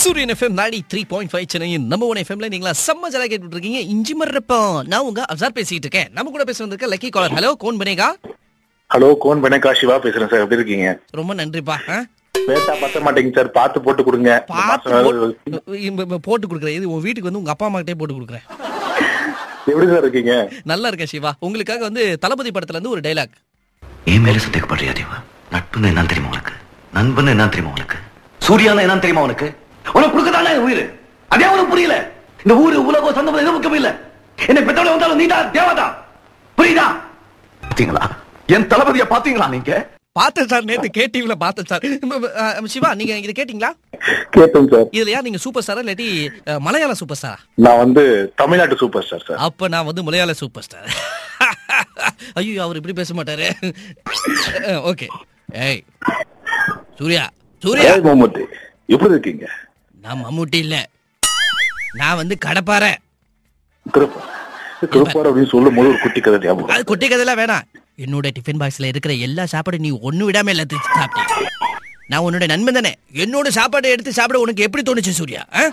சூரியன் எஃப்எம் நாடி three point five சென்னையின் நம்ம ஒன் எஃப்எம்ல நீங்களா செம்ம ஜலா கேட்டு இருக்கீங்க இஞ்சி மர்றப்பம் நான் உங்க அப்சார் பேசிட்டு இருக்கேன் நம்ம கூட பேச வந்திருக்க lucky caller hello Kaun Banega hello Kaun Banega Siva பேசுறேன் சார் எப்படி இருக்கீங்க ரொம்ப நன்றிப்பா ஆ? பேட்டா பத்த மாட்டேங்க சார் பார்த்து போட்டு கொடுங்க இந்த பார்த்து மாசம் போட்டு- இப்ப- இப்ப போட்டு கொடுக்குறேன் இது உன் வீட்டுக்கு வந்து உங்க அப்பா அம்மா கிட்டே போட்டு கொடுக்குறேன் எப்படி சார் இருக்கீங்க நல்லா இருக்கேன் சிவா உங்களுக்காக வந்து தளபதி படத்துல இருந்து ஒரு டைலாக் என் மேல சந்தேகப்படுறியா தேவா நட்புன்னு என்ன தெரியுமா உனக்கு நண்பன் என்ன தெரியுமா உனக்கு சூர்யான்னு என்ன தெரியுமா உனக்கு உனக்கு கொடுக்கதானே உயிர் அதே உனக்கு புரியல இந்த ஊரு உலகம் சொந்தம் எதுவும் முக்கியம் இல்ல என்னை பெத்தவளை வந்தாலும் நீடா தேவாதா புரியுதா பாத்தீங்களா என் தளபதிய பாத்தீங்களா நீங்க பார்த்தேன் சார் நேத்து கேட்டீங்களா பார்த்தேன் சார் ஆ, சிவா நீங்க இதை கேட்டீங்களா கேட்டோம் சார் இதுல யார் நீங்க சூப்பர் ஸ்டாரா இல்லாட்டி அஹ், மலையாள சூப்பர் ஸ்டாரா நான் வந்து தமிழ்நாட்டு சூப்பர் ஸ்டார் சார் அப்ப நான் வந்து மலையாள சூப்பர் ஸ்டார் ஐயோ அவர் இப்படி பேச மாட்டாரு ஓகே ஏய் சூர்யா சூர்யா ஏய் மம்மூட்டி எப்படி இருக்கீங்க நான் மம்முட்டி இல்ல நான் வந்து கடப்பாறை திருப்பா திருப்பார் அப்படின்னு சொல்லும் போது ஒரு குட்டி கதை ஞாபகம் அது குட்டி கதையெல்லாம் வேணாம் என்னோட டிஃபன் பாக்ஸ்ல இருக்கிற எல்லா சாப்பாடும் நீ ஒண்ணு விடாம எல்லாத்தையும் சாப்பிட்டீங்க நான் உன்னோட நண்பன் தானே என்னோட சாப்பாடை எடுத்து சாப்பிட உனக்கு எப்படி தோணுச்சு சூர்யா ஆ?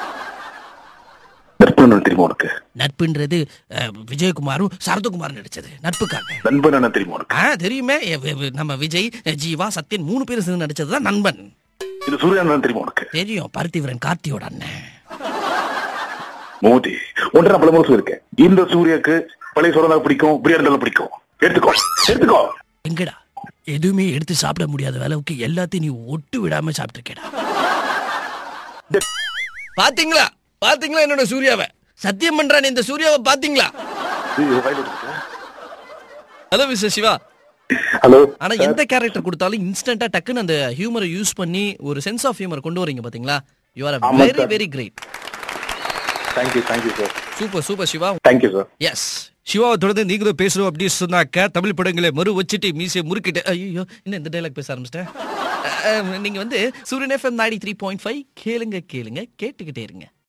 நட்பு தெரியுமா உனக்கு நட்புன்றது அஹ், விஜயகுமாரும் சரத்குமாரும் நடிச்சது நட்புக்காக நண்பன் என்ன தெரியுமா உனக்கு ஆ தெரியுமே எ- எ- நம்ம விஜய் ஜீவா சத்யன் மூணு பேரும் சேர்ந்து நடிச்சதுதான் நண்பன் இது சூர்யா என்ன தெரியுமா உனக்கு தெரியும் பருத்திவரன் கார்த்தியோட அண்ணன் மம்மூட்டி ஒன்று நான் பல முறை இருக்கேன் இந்த சூர்யாக்கு பழைய சோழனா பிடிக்கும் பிரியாணி பிடிக்கும் எடுத்துக்கோ எடுத்துக்கோ எங்கடா எதுவுமே எடுத்து சாப்பிட முடியாத அளவுக்கு எல்லாத்தையும் நீ ஒட்டு விடாம சாப்பிட்டுருக்கேடா பாத்தீங்களா பாத்தீங்களா என்னோட சூர்யாவை சத்தியம் பண்றானே இந்த சூர்யாவை பாத்தீங்களா ஐயோ, வாயில விட்டுருச்சா? ஹலோ மிஸ்டர் சிவா ஹலோ ஆனா எந்த கேரக்டர் கொடுத்தாலும் இன்ஸ்டன்டா டக்குன்னு அந்த ஹியூமரை யூஸ் பண்ணி ஒரு சென்ஸ் ஆஃப் ஹியூமர் கொண்டு வரீங்க பாத்தீங்களா யூ ஆர் ஆமா very sir. Very great thank you thank you sir super super Siva thank you sir yes சிவாவை தொடர்ந்து நீங்களும் பேசணும் அப்படின்னு சொன்னாக்க தமிழ் படங்களை மறு வச்சுட்டு மீசை முறுக்கிட்டு ஐயோ இன்னும் இந்த டைலாக் பேச ஆரம்பிச்சிட்டேன் அஹ், நீங்க வந்து சூரியன் எஃப்எம் நாடி த்ரீ பாயிண்ட் ஃபைவ் கேளுங்க கேளுங்க கேட்டுக்கிட்டே இருங்க